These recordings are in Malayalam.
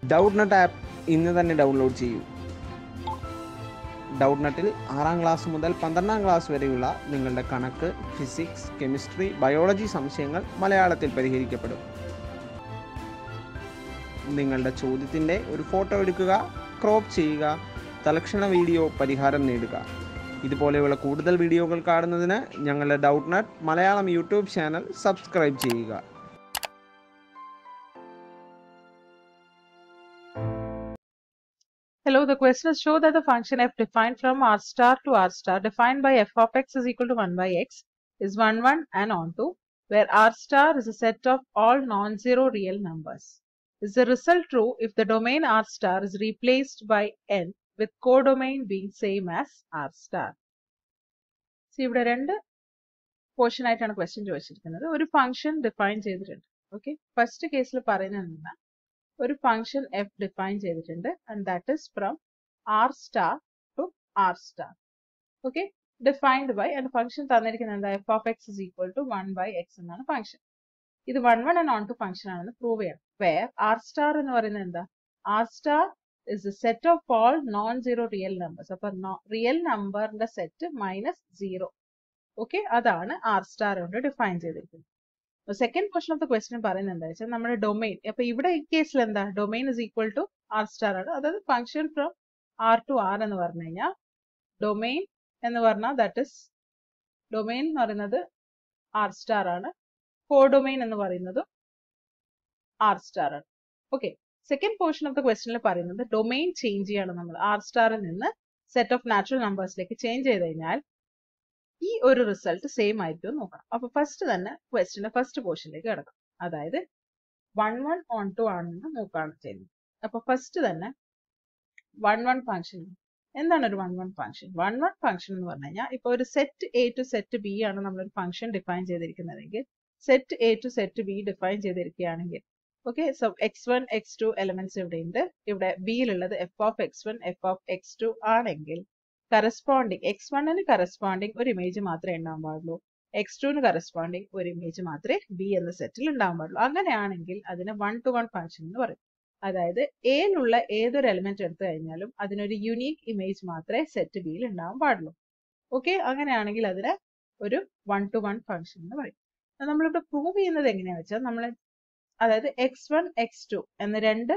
ഡൗട്ട് നട്ട് ആപ്പ് ഇന്ന് തന്നെ ഡൗൺലോഡ് ചെയ്യൂ ഡൗട്ട് നട്ടിൽ ആറാം ക്ലാസ് മുതൽ പന്ത്രണ്ടാം ക്ലാസ് വരെയുള്ള നിങ്ങളുടെ കണക്ക് ഫിസിക്സ് കെമിസ്ട്രി ബയോളജി സംശയങ്ങൾ മലയാളത്തിൽ പരിഹരിക്കപ്പെടും നിങ്ങളുടെ ചോദ്യത്തിൻ്റെ ഒരു ഫോട്ടോ എടുക്കുക ക്രോപ്പ് ചെയ്യുക തലക്ഷണ വീഡിയോ പരിഹാരം നേടുക ഇതുപോലെയുള്ള കൂടുതൽ വീഡിയോകൾ കാണുന്നതിന് ഞങ്ങളുടെ doubt nut Malayalam YouTube channel subscribe ചെയ്യുക Hello, the questions show that the function f defined from r star to r star defined by f of x is equal to 1 by x is 1 1 and onto where r star is a set of all non-zero real numbers. Is the result true if the domain r star is replaced by n with codomain being same as r star? See ഇവിടെ രണ്ട് പോർഷൻ ആയിട്ടാണ് ക്വസ്റ്റ്യൻ ചോദിച്ചിരിക്കുന്നത് ഒരു ഫംഗ്ഷൻ ഡിഫൈൻ ചെയ്തിട്ടുണ്ട് ഓക്കെ ഫസ്റ്റ് കേസിൽ പറയുന്നത് എന്താ ഒരു ഫംഗ്ഷൻ എഫ് ഡിഫൈൻ ചെയ്തിട്ടുണ്ട് and that is from R star to R star okay defined by and function തന്നിരിക്കുന്നത് എന്താ F of X is equal to one by X എന്നാണ് ഫംഗ്ഷൻ ഇത് one one and on onto function ആണെന്ന് പ്രൂവ് ചെയ്യണം വേർ ആർ സ്റ്റാർ എന്ന് പറയുന്നത് എന്താ R star is a set of all non zero real numbers അപ്പൊ റിയൽ നമ്പറിന്റെ സെറ്റ് മൈനസ് സീറോ ഓക്കെ അതാണ് ആർ സ്റ്റാർ കൊണ്ട് ഡിഫൈൻ ചെയ്തിരിക്കുന്നത് second portion of the question പറയുന്നത് എന്താ വെച്ചാൽ നമ്മുടെ ഡൊമൈൻ അപ്പൊ ഇവിടെ ഈ കേസിൽ എന്താ domain is equal to R star ആണ് അതായത് function from R to R എന്ന് പറഞ്ഞു കഴിഞ്ഞാൽ ഡൊമൈൻ എന്ന് പറഞ്ഞാൽ ദാറ്റ് ഇസ് ഡൊമൈൻ എന്ന് പറയുന്നത് ആർ സ്റ്റാർ ആണ് കോഡൊമൈൻ എന്ന് പറയുന്നത് ആർ സ്റ്റാർ ആണ് okay second portion of the ക്വസ്റ്റനിൽ പറയുന്നത് ഡൊമൈൻ ചേഞ്ച് ചെയ്യാണ് നമ്മൾ ആർ സ്റ്റാറിൽ നിന്ന് സെറ്റ് ഓഫ് നാച്ചുറൽ നമ്പേഴ്സിലേക്ക് ചേഞ്ച് ചെയ്ത് കഴിഞ്ഞാൽ ഈ ഒരു റിസൾട്ട് സെയിം ആയിരിക്കും നോക്കണം അപ്പൊ ഫസ്റ്റ് തന്നെ ക്വസ്റ്റിന്റെ ഫസ്റ്റ് പോർഷനിലേക്ക് കിടക്കാം അതായത് വൺ വൺ ഓൺ ടു ആണെന്ന് നോക്കുകയാണ് ചെയ്യുന്നത് അപ്പൊ ഫസ്റ്റ് തന്നെ വൺ വൺ ഫംഗ്ഷൻ എന്താണ് ഒരു one one function one one function എന്ന് പറഞ്ഞു കഴിഞ്ഞാൽ ഇപ്പൊ ഒരു set A to set B ആണ് നമ്മളൊരു ഫംഗ്ഷൻ ഡിഫൈൻ ചെയ്തിരിക്കുന്നതെങ്കിൽ set A to set B define ചെയ്തിരിക്കുകയാണെങ്കിൽ okay so X one X two elements ഇവിടെ ഉണ്ട് ഇവിടെ ബിയിലുള്ളത് F of X one F of X two ആണെങ്കിൽ കറസ്പോണ്ടിങ് എക്സ് വണ്ണിന് കറസ്പോണ്ടിങ് ഒരു ഇമേജ് മാത്രമേ ഉണ്ടാവാൻ പാടുള്ളൂ എക്സ് ടുവിന് കറസ്പോണ്ടിങ് ഒരു ഇമേജ് മാത്രമേ ബി എന്ന സെറ്റിൽ ഉണ്ടാവാൻ പാടുള്ളൂ അങ്ങനെയാണെങ്കിൽ അതിന് വൺ ടു വൺ ഫംഗ്ഷൻ എന്ന് പറയും അതായത് എയിലുള്ള ഏതൊരു എലിമെന്റ് എടുത്തു കഴിഞ്ഞാലും അതിനൊരു യുണീക്ക് ഇമേജ് മാത്രമേ സെറ്റ് ബിയിൽ ഉണ്ടാവാൻ പാടുള്ളൂ ഓക്കെ അങ്ങനെയാണെങ്കിൽ അതിന് ഒരു വൺ ടു വൺ ഫംഗ്ഷൻ എന്ന് പറയും നമ്മളിവിടെ പ്രൂവ് ചെയ്യുന്നത് എങ്ങനെയാ വെച്ചാൽ നമ്മൾ അതായത് എക്സ് വൺ എക്സ് ടു എന്ന രണ്ട്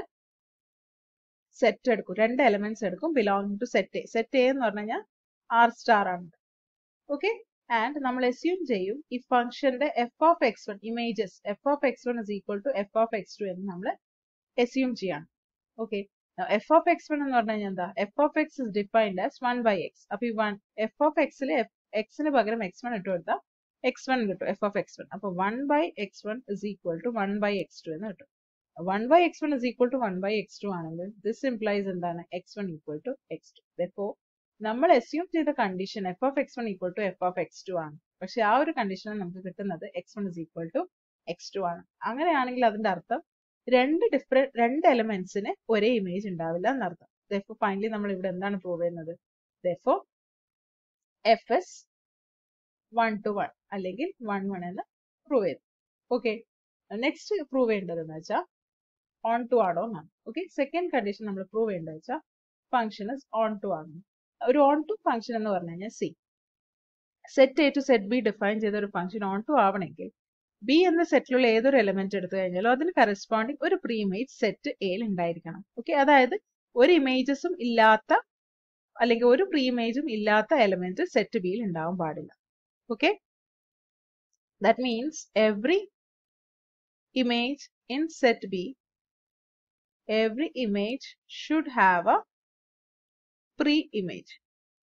സെറ്റ് എടുക്കും രണ്ട് എലമെന്റ്സ് എടുക്കും belong to set A set A എന്ന് പറഞ്ഞു കഴിഞ്ഞാൽ ആർ സ്റ്റാർ ആണ് ഓക്കെ ആൻഡ് നമ്മൾ എസ്യൂം ചെയ്യും ഈ ഫംഗ്ഷന്റെ F of X one images F of X one is equal to F of X two എന്ന് നമ്മൾ എസ്യൂം ചെയ്യാണ് okay F of X one എന്ന് പറഞ്ഞു കഴിഞ്ഞാൽ എന്താ F of X is defined as one by X അപ്പൊ ഈ വൺ എഫ് ഓഫ് എക്സിൽ എക്സിന് പകരം എക്സ് വൺ ഇട്ട് കൊടുത്താൽ എക്സ് വൺ കിട്ടും എഫ് ഓഫ് എക്സ് വൺ അപ്പൊ one by X one is equal to one by X two എന്ന് കിട്ടും one by X one is equal to one by X two ആണെങ്കിൽ ദിസ് ഇംപ്ലൈസ് എന്താണ് X one equal to X two though നമ്മൾ അസ്യൂം ചെയ്ത condition F of X one equal to F of X two ആണ് പക്ഷെ ആ ഒരു കണ്ടീഷനിൽ നമുക്ക് കിട്ടുന്നത് X one is equal to X two ആണ് അങ്ങനെയാണെങ്കിൽ അതിന്റെ അർത്ഥം രണ്ട് ഡിഫറെന്റ് രണ്ട് എലമെന്റ്സിന് ഒരേ ഇമേജ് ഉണ്ടാവില്ല എന്നർത്ഥം ദോ ഫൈനലി നമ്മൾ ഇവിടെ എന്താണ് പ്രൂവ് ചെയ്യുന്നത് though F is one to one അല്ലെങ്കിൽ വൺ വൺ എന്ന് പ്രൂവ് ചെയ്തു ഓക്കെ നെക്സ്റ്റ് പ്രൂവ് ചെയ്യേണ്ടത് എന്ന് വെച്ചാൽ ഓൺ ടു ആണോ എന്നാണ് ഓക്കെ സെക്കൻഡ് കണ്ടീഷൻ നമ്മൾ പ്രൂവ് ചെയ്യേണ്ടത് വെച്ചാൽ ഫംഗ്ഷൻ ഇസ് ഓൺ ടു ആണ് ഒരു ഓൺ ടു ഫംഗ്ഷൻ എന്ന് പറഞ്ഞു കഴിഞ്ഞാൽ see set A to set B define ചെയ്ത ഒരു ഫംഗ്ഷൻ ഓൺ ടു ആവണമെങ്കിൽ ബി എന്ന സെറ്റിലുള്ള ഏതൊരു എലമെന്റ് എടുത്തു കഴിഞ്ഞാലോ അതിന് കറസ്പോണ്ടിങ് ഒരു പ്രീ ഇമേജ് സെറ്റ് എയിൽ ഉണ്ടായിരിക്കണം ഓക്കെ അതായത് ഒരു ഇമേജസും ഇല്ലാത്ത അല്ലെങ്കിൽ ഒരു പ്രീ ഇമേജും ഇല്ലാത്ത എലമെന്റ് സെറ്റ് ബിയിൽ ഉണ്ടാവാൻ പാടില്ല okay that means every image in set b every image should have a pre-image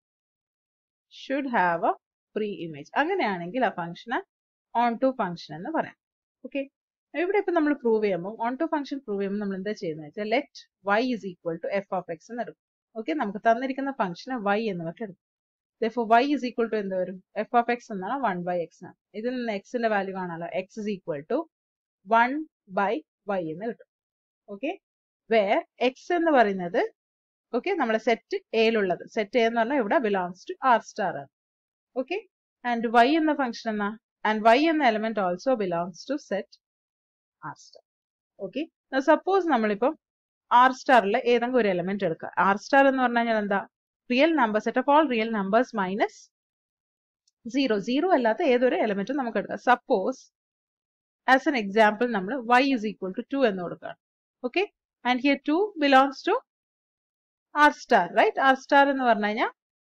should have a pre-image അങ്ങനെയാണെങ്കിൽ ആ ഫംഗ്ഷന് ഓൺ ടു ഫംഗ്ഷൻ എന്ന് പറയാം ഓക്കെ ഇവിടെ ഇപ്പൊ നമ്മൾ പ്രൂവ് ചെയ്യുമ്പോൾ ഓൺ ടു ഫംഗ്ഷൻ പ്രൂവ് ചെയ്യുമ്പോൾ നമ്മൾ എന്താ ചെയ്യുന്നത് വെച്ചാൽ let Y is equal to F of X എന്ന് എടുക്കും ഓക്കെ നമുക്ക് തന്നിരിക്കുന്ന ഫംഗ്ഷന് വൈ എന്ന് പറഞ്ഞിട്ട് എടുക്കും therefore y is equal to എന്ത് വരും എഫ് ഓഫ് എക്സ് എന്നാണ് വൺ ബൈ എക്സ് ആണ് ഇതിൽ നിന്ന് എക്സിന്റെ വാല്യൂ കാണാലോ X is equal to one by Y എന്ന് കിട്ടും ഓക്കെ വേർ എക്സ് എന്ന് പറയുന്നത് ഓക്കെ നമ്മുടെ സെറ്റ് എയിലുള്ളത് സെറ്റ് എ എന്ന് പറഞ്ഞാൽ ഇവിടെ ബിലോങ്സ് ടു ആർ സ്റ്റാർ ആണ് ഓക്കെ ആൻഡ് വൈ എന്ന ഫംഗ്ഷൻ എന്നാ ആൻഡ് വൈ എന്ന element also belongs to set R star okay suppose നമ്മളിപ്പം ആർ സ്റ്റാറിലെ ഏതെങ്കിലും ഒരു എലമെന്റ് എടുക്കുക ആർ സ്റ്റാർ എന്ന് പറഞ്ഞു കഴിഞ്ഞാൽ എന്താ real number set of all real numbers minus zero zero അല്ലാത്ത ഏതൊരു എലമെന്റും നമുക്ക് എടുക്കാം സപ്പോസ് ആസ് എൻ എക്സാമ്പിൾ നമ്മൾ y is equal to two എന്ന് കൊടുക്കുകയാണ് okay and here two belongs to R star right R star എന്ന് പറഞ്ഞു കഴിഞ്ഞാൽ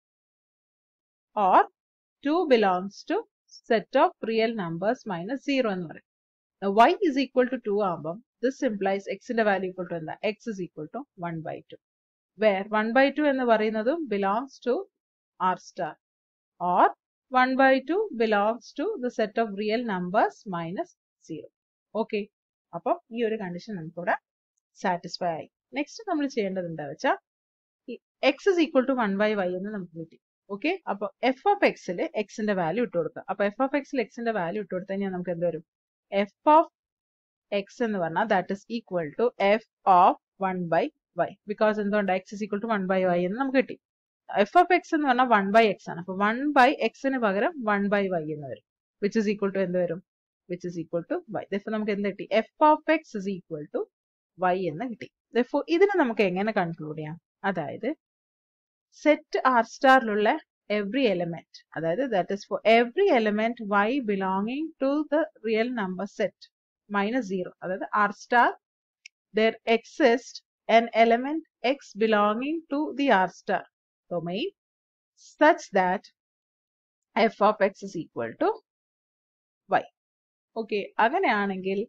or two belongs to set of real numbers minus zero എന്ന് പറയും y is equal to 2 ആകുമ്പം this implies x ന്റെ വാല്യൂ equal to എന്താ x is equal to 1 by 2 where 1 by 2 എന്ന് പറയുന്നതും belongs to r star or 1 by 2 belongs to the set of real numbers minus 0 okay അപ്പം ഈ ഒരു കണ്ടീഷൻ നമുക്കിവിടെ സാറ്റിസ്ഫൈ ആയി നെക്സ്റ്റ് നമ്മൾ ചെയ്യേണ്ടത് എന്താ വെച്ചാൽ x is equal to one by Y എന്ന് നമുക്ക് കിട്ടി ഓക്കെ അപ്പൊ എഫ് ഓഫ് എക്സിൽ എക്സിന്റെ വാല്യൂ ഇട്ട് കൊടുക്കുക അപ്പൊ എഫ് ഓഫ് എക്സിൽ എക്സിന്റെ വാല്യൂ ഇട്ട് കൊടുത്തു കഴിഞ്ഞാൽ നമുക്ക് എന്ത് വരും എഫ് ഓഫ് എക്സ് എന്ന് പറഞ്ഞാൽ that is equal to F of one by y because എന്തുകൊണ്ട് x is equal to one by Y എന്ന് നമുക്ക് കിട്ടി എഫ് ഓഫ് എക്സ് എന്ന് പറഞ്ഞാൽ വൺ ബൈ എക്സ് ആണ് അപ്പൊ വൺ ബൈ എക്സിന് പകരം വൺ ബൈ വൈ എന്ന് വരും വിച്ച് ഇസ് ഈക്വൽ ടു എന്ത് വരും which is equal to y therefore നമുക്ക് എന്ത് കിട്ടി f of X is equal to y എന്ന് കിട്ടി ദഫോ ഇതിനെ നമുക്ക് എങ്ങനെ കൺക്ലൂഡ് ചെയ്യാം അതായത് സെറ്റ് ആർ സ്റ്റാറിലുള്ള every element അതായത് that is for every element y belonging to the real number set minus 0 അതായത് r star there exists an element x belonging to the r star domain such that f of x is equal to y okay അങ്ങനെയാണെങ്കിൽ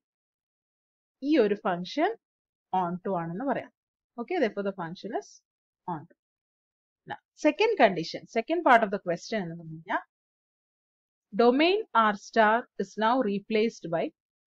ഈ ഒരു ഫംഗ്ഷൻ ഓൺ ടു ആണെന്ന് പറയാം okay therefore the function is on to Now, second condition, second part of the question എന്ന് പറഞ്ഞു കഴിഞ്ഞാൽ domain r star is now replaced by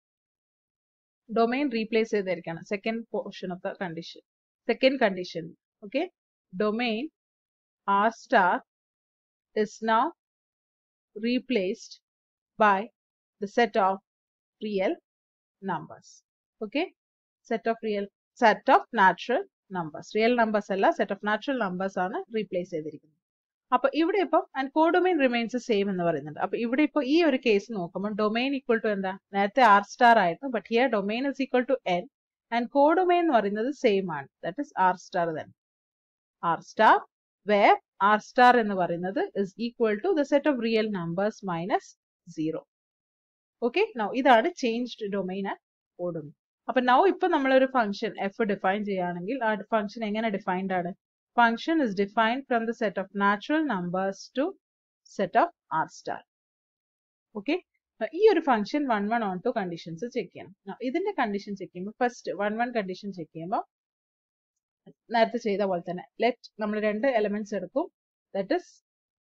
domain replace ചെയ്തിരിക്കുകയാണ് second portion of the condition second condition okay domain r star is now replaced by the set of real numbers okay set of real set of natural numbers real numbers അല്ല സെറ്റ് ഓഫ് നാച്ചുറൽ നമ്പേഴ്സ് ആണ് റീപ്ലേസ് ചെയ്തിരിക്കുന്നത് അപ്പൊ ഇവിടെ ഇപ്പം ആൻഡ് കോഡൊമൈൻ റിമൈൻസ് സെയിം എന്ന് പറയുന്നുണ്ട് അപ്പൊ ഇവിടെ ഇപ്പൊ ഈ ഒരു കേസ് നോക്കുമ്പോൾ ഡൊമൈൻ ഈക്വൽ ടു എന്താ നേരത്തെ ആർ സ്റ്റാർ ആയിരുന്നു but here domain is equal to N and codomain എന്ന് പറയുന്നത് സെയിം ആണ് ദാറ്റ് ഇസ് ആർ സ്റ്റാർ തന്നെ R star where R star എന്ന് പറയുന്നത് is equal to the set of real numbers minus zero okay now ഇതാണ് ചേഞ്ച്ഡ് ഡൊമൈൻ ആൻഡ് കോഡൊമൈൻ അപ്പൊ നൗ ഇപ്പൊ നമ്മളൊരു ഫംഗ്ഷൻ എഫ് ഡിഫൈൻ ചെയ്യുകയാണെങ്കിൽ ആ ഫംഗ്ഷൻ എങ്ങനെ ഡിഫൈൻഡ് ആണ് function is defined from the set of natural numbers to set of R star okay ഈ ഒരു function one one onto conditions check ചെയ്യണം ഇതിന്റെ കണ്ടീഷൻ ചെക്ക് ചെയ്യുമ്പോൾ first one one condition check ചെയ്യുമ്പോൾ നേരത്തെ ചെയ്ത പോലെ തന്നെ ലെറ്റ് നമ്മൾ രണ്ട് എലമെന്റ്സ് എടുക്കും that is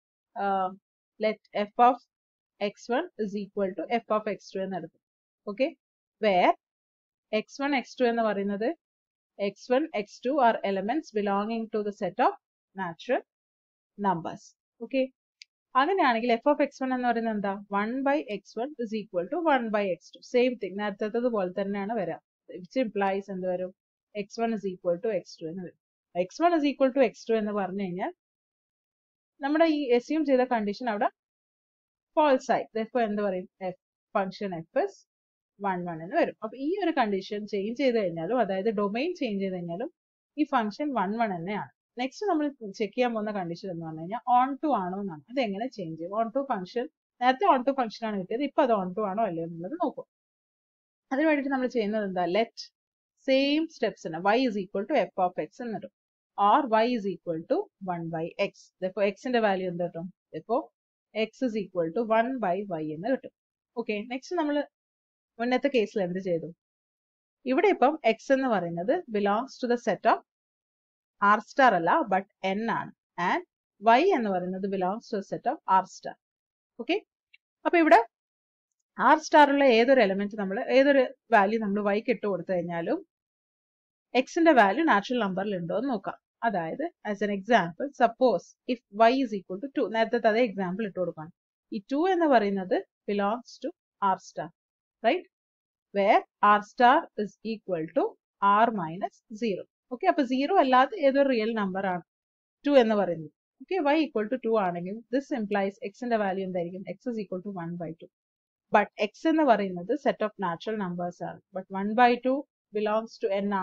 let f of X one is equal to F of X two എന്ന് എടുക്കും okay where x one X two എന്ന് പറയുന്നത് x one X two are elements belonging to the set of natural numbers okay അങ്ങനെയാണെങ്കിൽ എഫ് ഓഫ് എക്സ് വൺ എന്ന് പറയുന്നത് എന്താ one by X one is equal to one by X two same thing നേരത്തെ പോലെ തന്നെയാണ് വരാം വിച്ച് ഇംപ്ലൈസ് എന്ത് വരും x one is equal to X two എന്ന് വരും x one is equal to X two എന്ന് പറഞ്ഞു കഴിഞ്ഞാൽ നമ്മുടെ ഈ എസ്യൂം ചെയ്ത കണ്ടീഷൻ അവിടെ ഫോൾസ് ആയി ഇപ്പൊ എന്ത് പറയും f function f is one one എന്ന് വരും അപ്പൊ ഈ ഒരു കണ്ടീഷൻ ചേഞ്ച് ചെയ്ത് കഴിഞ്ഞാലും അതായത് ഡൊമൈൻ ചേഞ്ച് ചെയ്ത് കഴിഞ്ഞാലും ഈ ഫംഗ്ഷൻ വൺ വൺ തന്നെയാണ് നെക്സ്റ്റ് നമ്മൾ ചെക്ക് ചെയ്യാൻ പോകുന്ന കണ്ടീഷൻ എന്ന് പറഞ്ഞു കഴിഞ്ഞാൽ ഓൺ ടു ആണോ എന്നാണ് അത് എങ്ങനെ ചേഞ്ച് ചെയ്യും ഓൺ ടു ഫംഗ്ഷൻ നേരത്തെ ഓൺ ടു ഫംഗ്ഷൻ ആണ് കിട്ടിയത് ഇപ്പൊ അത് ഓൺ ടു ആണോ അല്ലയോ എന്നുള്ളത് നോക്കും അതിന് വേണ്ടിയിട്ട് നമ്മൾ ചെയ്യുന്നത് എന്താ ലെറ്റ് സെയിം സ്റ്റെപ്സ് തന്നെ y is equal to f of x എന്ന് കിട്ടും or y is equal to 1 by x therefore x ന്റെ വാല്യൂ എന്ത് കിട്ടും therefore x is equal to 1 by y എന്ന് കിട്ടും ഓക്കെ നെക്സ്റ്റ് നമ്മൾ മുന്നത്തെ കേസിൽ എന്ത് ചെയ്തു ഇവിടെ ഇപ്പം x എന്ന് പറയുന്നത് belongs to the set of R star അല്ല ബട്ട് n ആണ് ആൻഡ് y എന്ന് പറയുന്നത് belongs to set of R star okay അപ്പൊ ഇവിടെ ആർ സ്റ്റാറുള്ള ഏതൊരു എലമെന്റ് നമ്മൾ ഏതൊരു വാല്യൂ നമ്മൾ വൈക്ക് ഇട്ട് കൊടുത്തു കഴിഞ്ഞാലും എക്സിന്റെ വാല്യൂ നാച്ചുറൽ നമ്പറിൽ ഉണ്ടോ എന്ന് നോക്കാം അതായത് as an example suppose if y is equal to two നേരത്തെ അതേ എക്സാമ്പിൾ ഇട്ട് കൊടുക്കണം ഈ ടു എന്ന് പറയുന്നത് belongs to R star right where R star is equal to R minus zero okay അപ്പൊ സീറോ അല്ലാതെ ഏതൊരു റിയൽ നമ്പർ ആണ് ടു എന്ന് പറയുന്നത് okay y equal to two ആണെങ്കിൽ ദിസ് ഇംപ്ലൈസ് എക്സിന്റെ വാല്യൂ എന്തായിരിക്കും x is equal to one by two but x എന്ന് പറയുന്നത് സെറ്റ് ഓഫ് നാച്ചുറൽ നമ്പേഴ്സ് ആണ് but one by two belongs to N ആണോ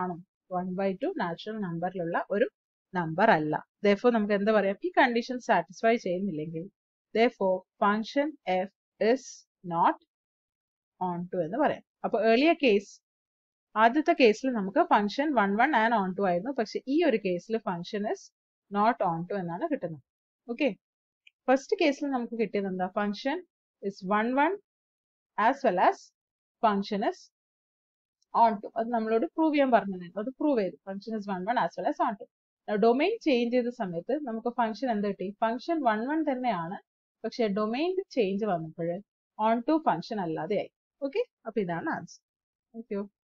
വൺ ബൈ ടു നാച്ചുറൽ നമ്പറിലുള്ള ഒരു നമ്പർ അല്ല ദോ നമുക്ക് എന്താ പറയാം ഈ കണ്ടീഷൻ സാറ്റിസ്ഫൈ ചെയ്യുന്നില്ലെങ്കിൽ though function f is not onto ടു എന്ന് പറയാം അപ്പൊ ഏർലിയർ കേസ് ആദ്യത്തെ കേസിൽ നമുക്ക് function one one and on ടു ആയിരുന്നു പക്ഷെ ഈ ഒരു കേസിൽ ഫംഗ്ഷൻ ഇസ് നോട്ട് ഓൺ ടു എന്നാണ് കിട്ടുന്നത് ഓക്കെ ഫസ്റ്റ് കേസിൽ നമുക്ക് കിട്ടിയത് എന്താ function is one one as well as function is onto ടു അത് നമ്മളോട് പ്രൂവ് ചെയ്യാൻ പറഞ്ഞിരുന്നു അത് പ്രൂവ് ചെയ്തു function is one one as well as on to domain change ചെയ്ത സമയത്ത് നമുക്ക് ഫംഗ്ഷൻ എന്ത് കിട്ടി ഫംഗ്ഷൻ വൺ വൺ തന്നെയാണ് പക്ഷെ ഡൊമൈനിൽ ചേഞ്ച് വന്നപ്പോൾ ഓൺ ടു ഫംഗ്ഷൻ അല്ലാതെ ആയി ഓക്കെ അപ്പൊ ഇതാണ് ആൻസർ താങ്ക് യു